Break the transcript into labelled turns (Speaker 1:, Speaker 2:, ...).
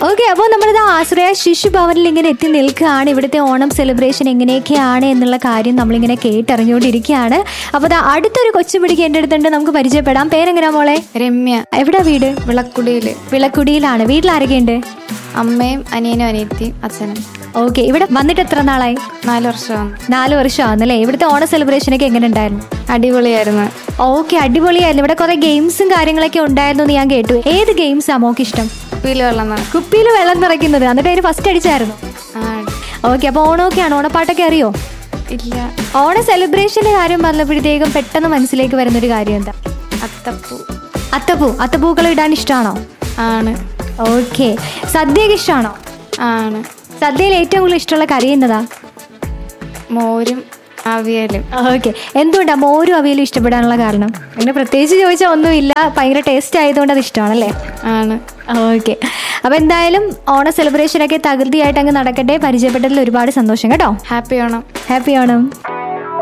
Speaker 1: okay അപ്പോൾ നമ്മളിത് ആശ്രയ ശിശു ഭവനിൽ ഇങ്ങനെ എത്തി നിൽക്കുകയാണ് ഇവിടുത്തെ ഓണം സെലിബ്രേഷൻ എങ്ങനെയൊക്കെയാണ് എന്നുള്ള കാര്യം നമ്മളിങ്ങനെ കേട്ടറിഞ്ഞുകൊണ്ടിരിക്കുകയാണ് അപ്പോൾ ദാ അടുത്തൊരു കൊച്ചുപിടിക്ക് എൻ്റെ അടുത്തുണ്ട് നമുക്ക് പരിചയപ്പെടാം പേരെങ്ങനെയാ മോളെ
Speaker 2: രമ്യ
Speaker 1: എവിടാ വീട്
Speaker 2: വിളക്കുടിയില്
Speaker 1: വിളക്കുടിയിലാണ് വീട്ടിൽ ആരൊക്കെയുണ്ട്
Speaker 2: അമ്മയും അനിയനും അനിയത്തിയും അച്ഛനും
Speaker 1: ഓക്കെ ഇവിടെ വന്നിട്ട് എത്ര നാളായി
Speaker 2: നാല് വർഷമാണ്
Speaker 1: നാല് വർഷമാണല്ലേ ഇവിടുത്തെ ഓണ സെലിബ്രേഷനൊക്കെ എങ്ങനെ ഉണ്ടായിരുന്നു
Speaker 2: അടിപൊളിയായിരുന്നു
Speaker 1: ഓക്കെ അടിപൊളിയായിരുന്നു ഇവിടെ കുറെ ഗെയിംസും കാര്യങ്ങളൊക്കെ ഉണ്ടായിരുന്നു എന്ന് ഞാൻ കേട്ടു ഏത് ഗെയിംസാ മോക്ക് ഇഷ്ടം
Speaker 2: കുപ്പിയിൽ വെള്ളം നിറ-
Speaker 1: കുപ്പിയിൽ വെള്ളം നിറയ്ക്കുന്നത് എന്നിട്ട് അതിന് ഫസ്റ്റ് അടിച്ചായിരുന്നു
Speaker 2: ആ
Speaker 1: ഓക്കെ അപ്പോൾ ഓണമൊക്കെയാണ് ഓണപ്പാട്ടൊക്കെ അറിയോ
Speaker 2: ഇല്ല
Speaker 1: ഓണ സെലിബ്രേഷന്റെ കാര്യം പറഞ്ഞപ്പോഴത്തേക്കും പെട്ടെന്ന് മനസ്സിലേക്ക് വരുന്നൊരു കാര്യം എന്താ
Speaker 2: അത്തപ്പൂ
Speaker 1: അത്തപ്പൂ അത്തപ്പൂക്കൾ ഇടാൻ ഇഷ്ടമാണോ
Speaker 2: ആണ്
Speaker 1: ഓക്കെ സദ്യയൊക്കെ ഇഷ്ടമാണോ
Speaker 2: ആണ്
Speaker 1: സദ്യയിൽ ഏറ്റവും കൂടുതൽ ഇഷ്ടമുള്ള കറി എന്നതാ
Speaker 2: മോരും അവിയലും
Speaker 1: ഓക്കെ എന്തുകൊണ്ടാ മോരും അവിയലും ഇഷ്ടപ്പെടാനുള്ള കാരണം അങ്ങനെ പ്രത്യേകിച്ച് ചോദിച്ചാൽ ഒന്നുമില്ല ഭയങ്കര ടേസ്റ്റ് ആയതുകൊണ്ട് അത് ഇഷ്ടമാണല്ലേ
Speaker 2: ആണ്
Speaker 1: ഓക്കെ അപ്പോൾ എന്തായാലും ഓണ സെലിബ്രേഷനൊക്കെ തകൃതിയായിട്ട് അങ്ങ് നടക്കട്ടെ പരിചയപ്പെട്ടതിൽ ഒരുപാട് സന്തോഷം കേട്ടോ
Speaker 2: ഹാപ്പി ഓണം
Speaker 1: ഹാപ്പി ഓണം